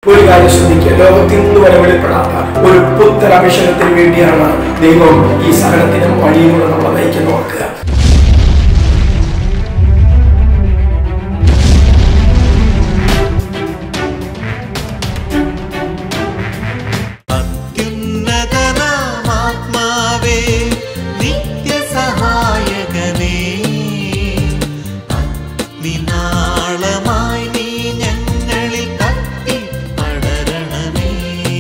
ഒരു കാര്യം ശ്രദ്ധിക്കുക ലോകത്തിൽ നിന്ന് വരെ വെളിപ്പെടാത്ത ഒരു പുത്തൻ അഭിഷേകത്തിന് വേണ്ടിയാണ് ദൈവം ഈ സകലത്തിനും വഴിയിലൂടെ നമ്മളെ നയിക്കുന്നു ഓർക്കുക അത്യുന്നതനാമാത്മാവേ നിത്യസഹായകനേ നിനാളമായി നീ ഞങ്ങളിൽ കത്തി പടരണമേ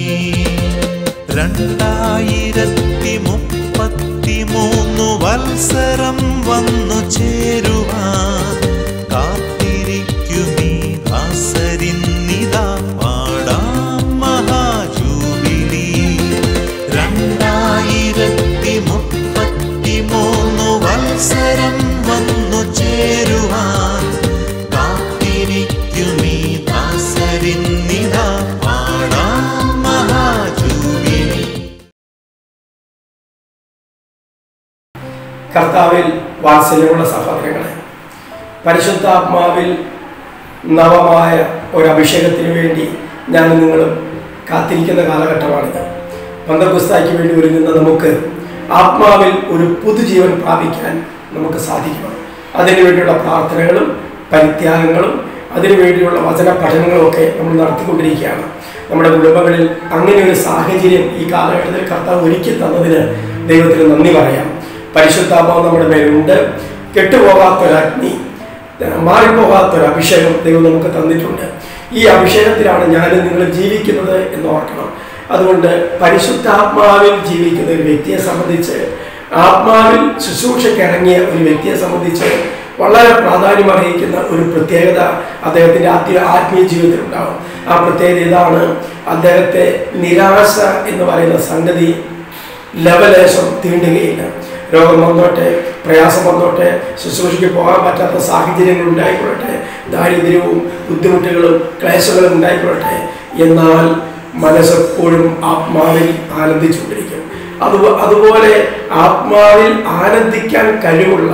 രണ്ടായിരത്തി മുപ്പത്തി മൂന്ന് വത്സരം വന്നു ചേരുവാൻ കാത്തിരിക്കുമീ ദാസരിന്നിതാ പാടാം മഹാജൂബിലി രണ്ടായിരത്തി മുപ്പത്തി മൂന്ന് വത്സരം വന്നു ചേരുവാൻ കാത്തിരിക്കുമീ ദാസരിന്നിതാ പാടാം മഹാജൂബിലി കർത്താവിൽ വാത്സല്യമുള്ള സഹോദരങ്ങളെ പരിശുദ്ധാത്മാവിൽ നവമായ ഒരു അഭിഷേകത്തിന് വേണ്ടി ഞാൻ നിങ്ങളും കാത്തിരിക്കുന്ന കാലഘട്ടമാണിത് പന്തപുസ്തയ്ക്ക് വേണ്ടി ഒരുങ്ങുന്ന നമുക്ക് ആത്മാവിൽ ഒരു പുതുജീവൻ പ്രാപിക്കാൻ നമുക്ക് സാധിക്കണം അതിനു വേണ്ടിയുള്ള പ്രാർത്ഥനകളും പരിത്യാഗങ്ങളും അതിനുവേണ്ടിയുള്ള വചന പഠനങ്ങളും ഒക്കെ നമ്മൾ നടത്തിക്കൊണ്ടിരിക്കുകയാണ് നമ്മുടെ കുടുംബങ്ങളിൽ അങ്ങനെ ഒരു സാഹചര്യം ഈ കാലഘട്ടത്തിൽ കർത്താവ് ഒരുക്കി തന്നതിന് ദൈവത്തിന് നന്ദി പറയാം പരിശുദ്ധാത്മാവ് നമ്മുടെ മേലുണ്ട് കെട്ടുപോകാത്തൊരഗ്നി മാറിപ്പോകാത്തൊരു അഭിഷേകം ദൈവം നമുക്ക് തന്നിട്ടുണ്ട് ഈ അഭിഷേകത്തിലാണ് ഞാനും നിങ്ങൾ ജീവിക്കുന്നത് എന്ന് ഓർക്കണം അതുകൊണ്ട് പരിശുദ്ധാത്മാവിൽ ജീവിക്കുന്ന ഒരു വ്യക്തിയെ സംബന്ധിച്ച് ആത്മാവിൽ ശുശ്രൂഷയ്ക്ക് ഇറങ്ങിയ ഒരു വ്യക്തിയെ സംബന്ധിച്ച് വളരെ പ്രാധാന്യം അർഹിക്കുന്ന ഒരു പ്രത്യേകത അദ്ദേഹത്തിൻ്റെ ആത്മീയ ആത്മീയ ജീവിതത്തിൽ ഉണ്ടാകും ആ പ്രത്യേകത ഇതാണ് അദ്ദേഹത്തെ നിരാശ എന്ന് പറയുന്ന സംഗതി ലവലേശം തീണ്ടുകയില്ല രോഗം വന്നോട്ടെ പ്രയാസം വന്നോട്ടെ ശുശ്രൂഷയ്ക്ക് പോകാൻ പറ്റാത്ത സാഹചര്യങ്ങൾ ഉണ്ടായിക്കൊള്ളട്ടെ ദാരിദ്ര്യവും ബുദ്ധിമുട്ടുകളും ക്ലേശങ്ങളും ഉണ്ടായിക്കൊള്ളട്ടെ എന്നാൽ മനസ്സെപ്പോഴും ആത്മാവിൽ ആനന്ദിച്ചുകൊണ്ടിരിക്കും അത് അതുപോലെ ആത്മാവിൽ ആനന്ദിക്കാൻ കഴിവുള്ള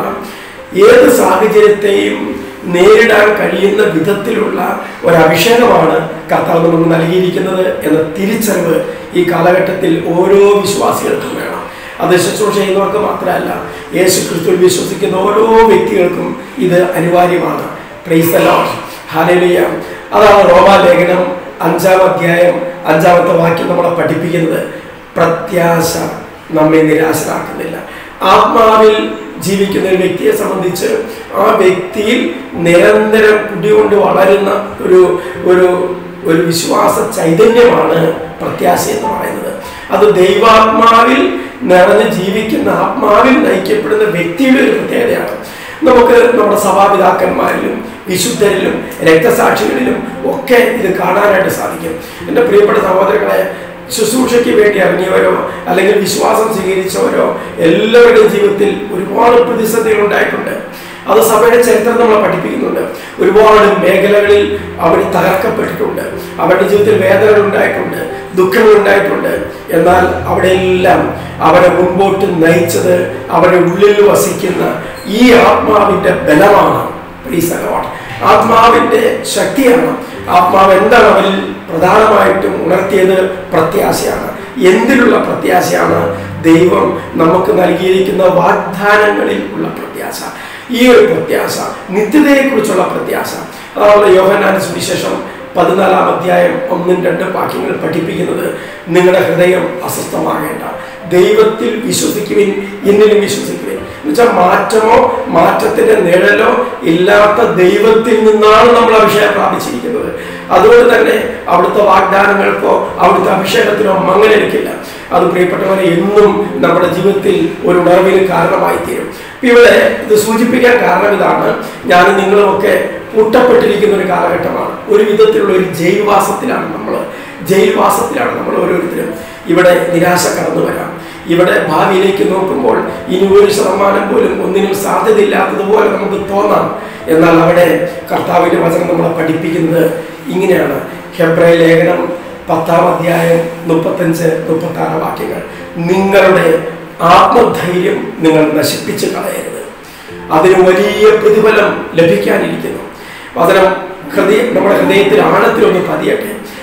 ഏത് സാഹചര്യത്തെയും നേരിടാൻ കഴിയുന്ന വിധത്തിലുള്ള ഒരു അഭിഷേകമാണ് കർത്താവ് നമുക്ക് നൽകിയിരിക്കുന്നത് എന്ന തിരിച്ചറിവ് ഈ കാലഘട്ടത്തിൽ ഓരോ വിശ്വാസികൾക്കും വേണം അത് ശുശ്രൂഷ ചെയ്യുന്നവർക്ക് മാത്രമല്ല യേശു ക്രിസ്തുവിൽ വിശ്വസിക്കുന്ന ഓരോ വ്യക്തികൾക്കും ഇത് അനിവാര്യമാണ് പ്രൈസ് ഹാലലിയ അതാണ് റോമാലേഖനം അഞ്ചാം അധ്യായം അഞ്ചാമത്തെ വാക്യം നമ്മളെ പഠിപ്പിക്കുന്നത് പ്രത്യാശ നമ്മെ നിരാശരാക്കുന്നില്ല ആത്മാവിൽ ജീവിക്കുന്ന ഒരു വ്യക്തിയെ സംബന്ധിച്ച് ആ വ്യക്തിയിൽ നിരന്തരം കുടികൊണ്ട് വളരുന്ന ഒരു ഒരു ഒരു വിശ്വാസ ചൈതന്യമാണ് പ്രത്യാശ എന്ന് പറയുന്നത് അത് ദൈവാത്മാവിൽ നിറഞ്ഞ് ജീവിക്കുന്ന ആത്മാവിൽ നയിക്കപ്പെടുന്ന വ്യക്തിയുടെ ഒരു പ്രത്യേകതയാണ് നമുക്ക് നമ്മുടെ സഭാപിതാക്കന്മാരിലും വിശുദ്ധരിലും രക്തസാക്ഷികളിലും ഒക്കെ ഇത് കാണാനായിട്ട് സാധിക്കും എൻ്റെ പ്രിയപ്പെട്ട സഹോദരങ്ങളെ ശുശ്രൂഷയ്ക്ക് വേണ്ടി ഇറങ്ങിയവരോ അല്ലെങ്കിൽ വിശ്വാസം സ്വീകരിച്ചവരോ എല്ലാവരുടെയും ജീവിതത്തിൽ ഒരുപാട് പ്രതിസന്ധികൾ ഉണ്ടായിട്ടുണ്ട് അത് സഭയുടെ ചരിത്രം നമ്മളെ പഠിപ്പിക്കുന്നുണ്ട് ഒരുപാട് മേഖലകളിൽ അവർ തകർക്കപ്പെട്ടിട്ടുണ്ട് അവരുടെ ജീവിതത്തിൽ വേദനകൾ ഉണ്ടായിട്ടുണ്ട് ദുഃഖങ്ങൾ ഉണ്ടായിട്ടുണ്ട് എന്നാൽ അവിടെയെല്ലാം അവരെ മുൻപോട്ട് നയിച്ചത് അവരുടെ ഉള്ളിൽ വസിക്കുന്ന ഈ ആത്മാവിന്റെ ബലമാണ് പ്രീസകമാണ് ആത്മാവിന്റെ ശക്തിയാണ് ആത്മാവ് എന്താണ് അവരിൽ പ്രധാനമായിട്ടും ഉണർത്തിയത് പ്രത്യാശയാണ് എന്തിലുള്ള പ്രത്യാശയാണ് ദൈവം നമുക്ക് നൽകിയിരിക്കുന്ന വാഗ്ദാനങ്ങളിൽ ഉള്ള പ്രത്യാശ ഈ ഒരു പ്രത്യാശ നിത്യതയെക്കുറിച്ചുള്ള പ്രത്യാശ അതാണ് യോഹനാന സുവിശേഷം പതിനാലാം അധ്യായം ഒന്നും രണ്ടും വാക്യങ്ങൾ പഠിപ്പിക്കുന്നത് നിങ്ങളുടെ ഹൃദയം അസ്വസ്ഥമാകേണ്ട ദൈവത്തിൽ വിശ്വസിക്കുവിൻ എന്നിലും വിശ്വസിക്കുവിൻ എന്നുവെച്ചാൽ മാറ്റമോ മാറ്റത്തിന്റെ നിഴലോ ഇല്ലാത്ത ദൈവത്തിൽ നിന്നാണ് നമ്മൾ അഭിഷേകം പ്രാപിച്ചിരിക്കുന്നത് അതുകൊണ്ട് തന്നെ അവിടുത്തെ വാഗ്ദാനങ്ങൾക്കോ അവിടുത്തെ അഭിഷേകത്തിനോ മങ്ങലേൽക്കില്ല അത് പ്രിയപ്പെട്ടവരെ എന്നും നമ്മുടെ ജീവിതത്തിൽ ഒരു ഉണർവിന് കാരണമായി തീരും ഇപ്പൊ ഇവിടെ ഇത് സൂചിപ്പിക്കാൻ കാരണം ഇതാണ് ഞാൻ നിങ്ങളുമൊക്കെ പൂട്ടപ്പെട്ടിരിക്കുന്ന ഒരു കാലഘട്ടമാണ് ഒരു വിധത്തിലുള്ള ഒരു ജയിൽവാസത്തിലാണ് നമ്മൾ ജയിൽവാസത്തിലാണ് നമ്മൾ ഓരോരുത്തരും ഇവിടെ നിരാശ കടന്നു വരാം ഇവിടെ ഭാവിയിലേക്ക് നോക്കുമ്പോൾ ഇനി ഒരു ശതമാനം പോലും ഒന്നിനും സാധ്യതയില്ലാത്തതുപോലെ നമുക്ക് തോന്നാം എന്നാൽ അവിടെ കർത്താവിന്റെ വചനം നമ്മളെ പഠിപ്പിക്കുന്നത് ഇങ്ങനെയാണ് ഹെബ്രായ ലേഖനം പത്താം അധ്യായം മുപ്പത്തഞ്ച് മുപ്പത്തി ആറ് വാക്യങ്ങൾ നിങ്ങളുടെ ആത്മധൈര്യം നിങ്ങൾ നശിപ്പിച്ച് കളയരുത് അതിന് വലിയ പ്രതിഫലം ലഭിക്കാനിരിക്കുന്നു വചനം ഹൃദയ നമ്മുടെ ഹൃദയത്തിൽ ആഴത്തിലൊന്ന് പതിയട്ടെ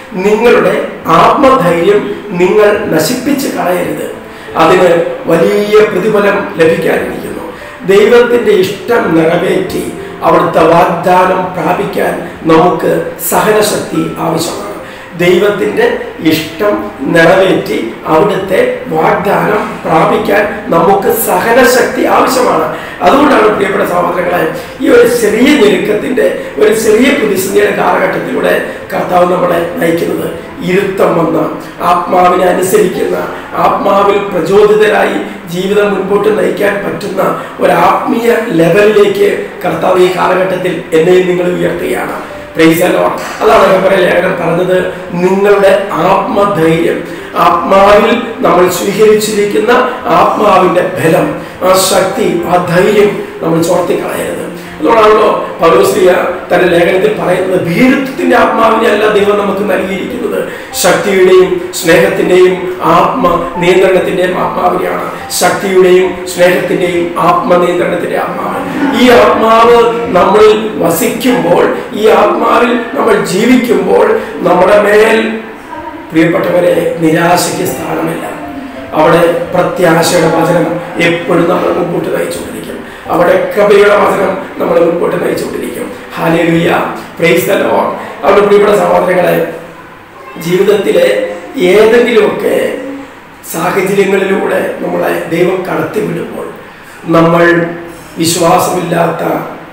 നിങ്ങളുടെ ആത്മധൈര്യം നിങ്ങൾ നശിപ്പിച്ച് കളയരുത് അതിന് വലിയ പ്രതിഫലം ലഭിക്കാനിരിക്കുന്നു ദൈവത്തിന്റെ ഇഷ്ടം നിറവേറ്റി അവിടുത്തെ വാഗ്ദാനം പ്രാപിക്കാൻ നമുക്ക് സഹനശക്തി ആവശ്യമാണ് ദൈവത്തിന്റെ ഇഷ്ടം നിറവേറ്റി അവിടുത്തെ വാഗ്ദാനം പ്രാപിക്കാൻ നമുക്ക് സഹനശക്തി ആവശ്യമാണ് അതുകൊണ്ടാണ് പ്രിയപ്പെട്ട സഹോദരങ്ങളെ ഈ ഒരു ചെറിയ ഞെരുക്കത്തിന്റെ ഒരു ചെറിയ പ്രതിസന്ധിയുടെ കാലഘട്ടത്തിലൂടെ കർത്താവ് നമ്മളെ നയിക്കുന്നത് ഇരുത്തം വന്ന ആത്മാവിനെ അനുസരിക്കുന്ന ആത്മാവിൽ പ്രചോദിതരായി ജീവിതം മുൻപോട്ട് നയിക്കാൻ പറ്റുന്ന ഒരു ആത്മീയ ലെവലിലേക്ക് കർത്താവ് ഈ കാലഘട്ടത്തിൽ എന്നെയും നിങ്ങൾ ഉയർത്തുകയാണ് Praise the Lord. അതാണ് ഹെബ്രായ ലേഖനം പറഞ്ഞത് നിങ്ങളുടെ ആത്മധൈര്യം ആത്മാവിൽ നമ്മൾ സ്വീകരിച്ചിരിക്കുന്ന ആത്മാവിന്റെ ബലം ആ ശക്തി ആ ധൈര്യം നമ്മൾ ചോർത്തിക്കളയരുത് അതുകൊണ്ടാണല്ലോ പൗലോസ്ലിയ തന്റെ ലേഖനത്തിൽ പറയുന്നത് ഭീരുത്വത്തിന്റെ ആത്മാവിനെ അല്ല ദൈവം നമുക്ക് നൽകിയിരിക്കുന്നത് ശക്തിയുടെയും സ്നേഹത്തിന്റെയും ആത്മ നിയന്ത്രണത്തിന്റെയും ആത്മാവിനെയാണ് ശക്തിയുടെയും സ്നേഹത്തിന്റെയും ആത്മനിയന്ത്രണത്തിന്റെ ആത്മാവ് ഈ ആത്മാവ് നമ്മളിൽ വസിക്കുമ്പോൾ ഈ ആത്മാവിൽ നമ്മൾ ജീവിക്കുമ്പോൾ നമ്മുടെ മേൽ പ്രിയപ്പെട്ടവരെ നിരാശയ്ക്ക് സ്ഥാനമില്ല അവിടെ പ്രത്യാശയുടെ വചനം എപ്പോഴും നമ്മൾ മുമ്പോട്ട് നയിച്ചുകൊണ്ടിരിക്കും അവിടെ കൃപയുടെ വചനം നമ്മൾ മുമ്പോട്ട് നയിച്ചുകൊണ്ടിരിക്കും ഹാലേലുയ പ്രൈസ് ദ ലോർഡ് അവിടെ പ്രിയപ്പെട്ട സഹോദരങ്ങളെ ജീവിതത്തിലെ ഏതെങ്കിലുമൊക്കെ സാഹചര്യങ്ങളിലൂടെ നമ്മളെ ദൈവം കടത്തിവിടുമ്പോൾ നമ്മൾ വിശ്വാസമില്ലാത്ത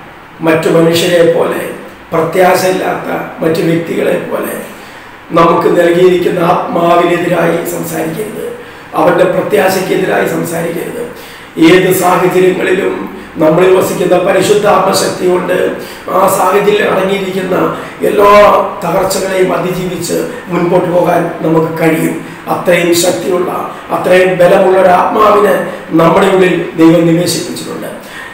മറ്റു മനുഷ്യരെ പോലെ പ്രത്യാശയില്ലാത്ത മറ്റു വ്യക്തികളെ പോലെ നമുക്ക് നൽകിയിരിക്കുന്ന ആത്മാവിനെതിരായി സംസാരിക്കരുത് അവരുടെ പ്രത്യാശയ്ക്കെതിരായി സംസാരിക്കരുത് ഏത് സാഹചര്യങ്ങളിലും നമ്മളിൽ വസിക്കുന്ന പരിശുദ്ധ ആത്മശക്തി കൊണ്ട് ആ സാഹചര്യം അടങ്ങിയിരിക്കുന്ന എല്ലാ തകർച്ചകളെയും അതിജീവിച്ച് മുൻപോട്ട് പോകാൻ നമുക്ക് കഴിയും അത്രയും ശക്തിയുള്ള അത്രയും ബലമുള്ള ഒരു ആത്മാവിനെ നമ്മുടെ ഉള്ളിൽ ദൈവം നിവേശിപ്പിച്ചിട്ടുണ്ട്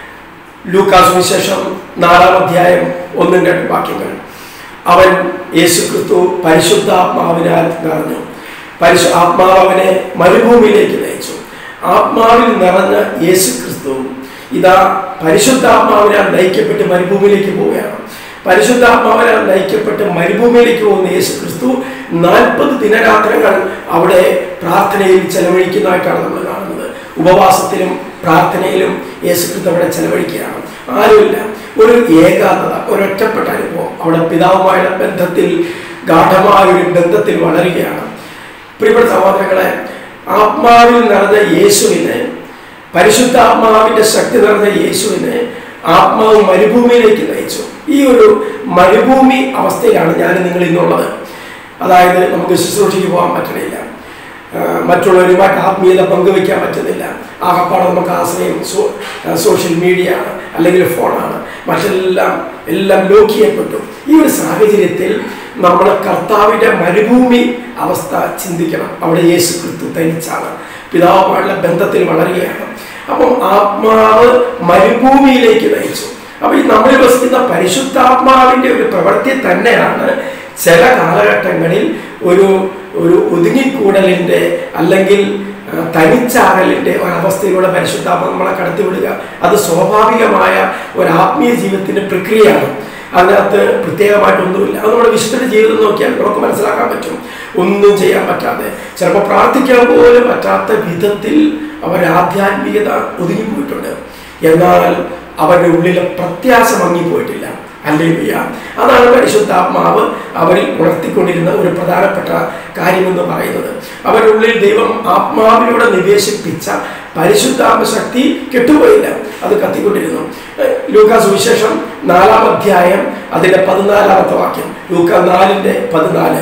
ലൂക്കാസ് വിശേഷം നാലാം അധ്യായം ഒന്നും രണ്ട് വാക്യങ്ങൾ അവൻ യേശുക്രിസ്തു പരിശുദ്ധാത്മാവിനാൽ നിറഞ്ഞു പരിശു ആത്മാവ് അവനെ മരുഭൂമിയിലേക്ക് നയിച്ചു ആത്മാവിൽ നിറഞ്ഞ യേശുക്രിസ്തു ഇതാ പരിശുദ്ധാത്മാവിനാൽ നയിക്കപ്പെട്ട് മരുഭൂമിയിലേക്ക് പോവുകയാണ് പരിശുദ്ധാത്മാവിനാൽ നയിക്കപ്പെട്ട് മരുഭൂമിയിലേക്ക് പോകുന്ന യേശുക്രിസ്തു നാൽപ്പത് ദിനരാത്രങ്ങൾ അവിടെ പ്രാർത്ഥനയിൽ ചെലവഴിക്കുന്നതായിട്ടാണ് നമ്മൾ കാണുന്നത് ഉപവാസത്തിലും പ്രാർത്ഥനയിലും യേശുക്രിസ്തു അവിടെ ചെലവഴിക്കുകയാണ് ആരുമില്ല ഒരു ഏകാന്തത ഒരൊറ്റപ്പെട്ട അനുഭവം അവിടെ പിതാവുമായുള്ള ബന്ധത്തിൽ ഗാഠമായ ഒരു ബന്ധത്തിൽ വളരുകയാണ് പ്രിയപ്പെട്ട സഹോദരങ്ങളെ ആത്മാവിൽ നിറഞ്ഞ യേശുവിനെ പരിശുദ്ധാത്മാവിന്റെ ശക്തി നിറഞ്ഞ യേശുവിനെ ആത്മാവ് മരുഭൂമിയിലേക്ക് നയിച്ചു ഈ ഒരു മരുഭൂമി അവസ്ഥയിലാണ് ഞാൻ നിങ്ങൾ ഇന്നുള്ളത് അതായത് നമുക്ക് ശുശ്രൂഷയ്ക്ക് പോകാൻ പറ്റണില്ല ആ, മറ്റുള്ളവരുമായിട്ട് ആത്മീയത പങ്കുവെക്കാൻ പറ്റുന്നില്ല ആകപ്പാടെ നമുക്ക് ആശ്രയം സോ സോഷ്യൽ മീഡിയ ആണ് അല്ലെങ്കിൽ ഫോണാണ് മറ്റെല്ലാം എല്ലാം ലോക്ക് ചെയ്യപ്പെട്ടു ഈ ഒരു സാഹചര്യത്തിൽ നമ്മൾ കർത്താവിൻ്റെ മരുഭൂമി അവസ്ഥ ചിന്തിക്കണം അവിടെ യേശു ക്രിസ്തു തനിച്ചാണ് പിതാവുമായുള്ള ബന്ധത്തിൽ വളരുകയാണ് അപ്പം ആത്മാവ് മരുഭൂമിയിലേക്ക് നയിച്ചു അപ്പൊ ഈ നമ്മളിൽ വസിക്കുന്ന പരിശുദ്ധാത്മാവിന്റെ ഒരു പ്രവൃത്തി തന്നെയാണ് ചില കാലഘട്ടങ്ങളിൽ ഒരു ഒരു ഒതുങ്ങിക്കൂടലിന്റെ അല്ലെങ്കിൽ ആ, തനിച്ചാകലിന്റെ ഒരവസ്ഥയിലൂടെ പരിശുദ്ധാത്മ നമ്മളെ കടത്തിവിടുക അത് സ്വാഭാവികമായ ഒരു ആത്മീയ ജീവിതത്തിന്റെ പ്രക്രിയയാണ് അതിനകത്ത് പ്രത്യേകമായിട്ടൊന്നുമില്ല അത് നമ്മുടെ വിശുദ്ധ ജീവിതം നോക്കിയാൽ നമുക്ക് മനസ്സിലാക്കാൻ പറ്റും ഒന്നും ചെയ്യാൻ പറ്റാതെ ചിലപ്പോൾ പ്രാർത്ഥിക്കാൻ പോലും പറ്റാത്ത വിധത്തിൽ അവരുടെ ആധ്യാത്മികത ഒതുങ്ങിപ്പോയിട്ടുണ്ട് എന്നാൽ അവരുടെ ഉള്ളിലെ പ്രത്യാശ മങ്ങിപ്പോയിട്ടില്ല അല്ലേലുയ്യ അതാണ് പരിശുദ്ധാത്മാവ് അവരിൽ ഉണർത്തിക്കൊണ്ടിരുന്ന ഒരു പ്രധാനപ്പെട്ട കാര്യമെന്ന് പറയുന്നത് അവരുടെ ഉള്ളിൽ ദൈവം ആത്മാവിലൂടെ നിവേശിപ്പിച്ച പരിശുദ്ധാത്മ ശക്തി കെട്ടുപോയില്ല അത് കത്തിക്കൊണ്ടിരുന്നു ഏഹ് ലൂക്കാ സുവിശേഷം നാലാം അധ്യായം അതിന്റെ പതിനാലാമത്തെ വാക്യം ലൂക്ക നാലിന്റെ പതിനാല്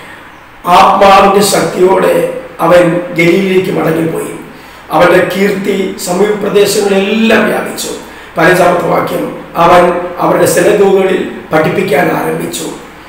ആത്മാവിന്റെ ശക്തിയോടെ അവൻ ഗലീലിലേക്ക് മടങ്ങിപ്പോയി അവന്റെ കീർത്തി സമീപ പ്രദേശങ്ങളിലെല്ലാം വ്യാപിച്ചു പതിനഞ്ചാമത്തെ വാക്യം അവൻ അവരുടെ സിനഗോഗുകളിൽ പഠിപ്പിക്കാൻ ആരംഭിച്ചു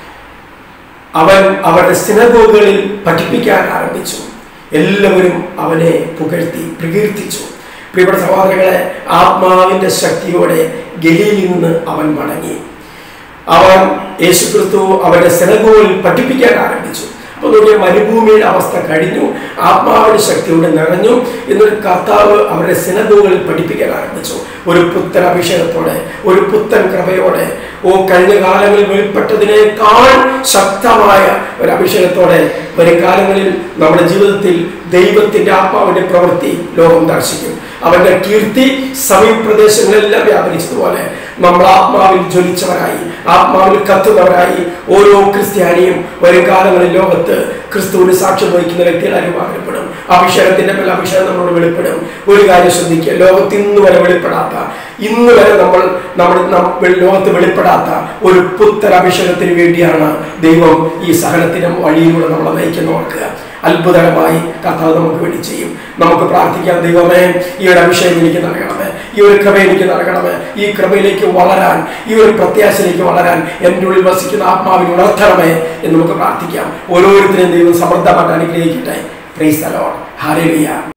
അവൻ അവരുടെ സിനഗോഗുകളിൽ പഠിപ്പിക്കാൻ ആരംഭിച്ചു എല്ലാവരും അവനെ പുകഴ്ത്തി പ്രകീർത്തിച്ചു പ്രിയപ്പെട്ട സഹോദരങ്ങളെ ആത്മാവിന്റെ ശക്തിയോടെ ഗലീലിൽ നിന്ന് അവൻ മടങ്ങി അവൻ യേശുക്രിസ്തു അവരുടെ സിനഗോഗുകളിൽ പഠിപ്പിക്കാൻ ആരംഭിച്ചു അപ്പൊ നോക്കിയ മരുഭൂമിയുടെ അവസ്ഥ കഴിഞ്ഞു ആത്മാവിന്റെ ശക്തിയോടെ നിറഞ്ഞു എന്നൊരു കർത്താവ് അവരുടെ സിനഗോഗുകളിൽ പഠിപ്പിക്കാൻ ആരംഭിച്ചു ഒരു പുത്തൻ അഭിഷേകത്തോടെ ഒരു പുത്തൻ കൃപയോടെ ഓ കഴിഞ്ഞ കാലങ്ങളിൽ വെളിപ്പെട്ടതിനേക്കാൾ ശക്തമായ ഒരു അഭിഷേകത്തോടെ വരും കാലങ്ങളിൽ നമ്മുടെ ജീവിതത്തിൽ ദൈവത്തിന്റെ ആത്മാവിന്റെ പ്രവൃത്തി ലോകം ദർശിക്കും അവന്റെ കീർത്തി സമീപപ്രദേശങ്ങളെല്ലാം വ്യാപരിച്ചതുപോലെ നമ്മൾ ആത്മാവിൽ ജ്വലിച്ചവരായി ആത്മാവിൽ കത്തുന്നവരായി ഓരോ ക്രിസ്ത്യാനിയും വരും കാലങ്ങളിൽ ലോകത്ത് ക്രിസ്തുവിന് സാക്ഷ്യം വഹിക്കുന്ന വ്യക്തികളായി രൂപാന്തരപ്പെടും അഭിഷേകത്തിന്റെ മേൽ അഭിഷേകം നമ്മളോട് വെളിപ്പെടും ഒരു കാര്യം ശ്രദ്ധിക്കുക ലോകത്ത് ഇന്ന് വരെ വെളിപ്പെടാത്ത ഇന്ന് വരെ നമ്മൾ നമ്മുടെ നം- ലോകത്ത് വെളിപ്പെടാത്ത ഒരു പുത്തൻ അഭിഷേകത്തിന് വേണ്ടിയാണ് ദൈവം ഈ സഹനത്തിന്റെ വഴിയിലൂടെ നമ്മളെ നയിക്കുന്ന ഓർക്കുക അത്ഭുതകരമായി കർത്താവ് നമുക്ക് വേണ്ടി ചെയ്യും നമുക്ക് പ്രാർത്ഥിക്കാം ദൈവമേ ഈ ഒരു അഭിഷേകം എനിക്ക് നൽകണമേ ഈ ഒരു കൃപ എനിക്ക് നൽകണമേ ഈ കൃപയിലേക്ക് വളരാൻ ഈ ഒരു പ്രത്യാശയിലേക്ക് വളരാൻ എൻ്റെ ഉള്ളിൽ വസിക്കുന്ന ആത്മാവിനെ ഉണർത്തണമേ എന്ന് നമുക്ക് പ്രാർത്ഥിക്കാം ഓരോരുത്തരെയും ദൈവം സമൃദ്ധമായിട്ട് അനുഗ്രഹിക്കട്ടെ പ്രൈസ് ദ ലോർഡ് ഹല്ലേലൂയ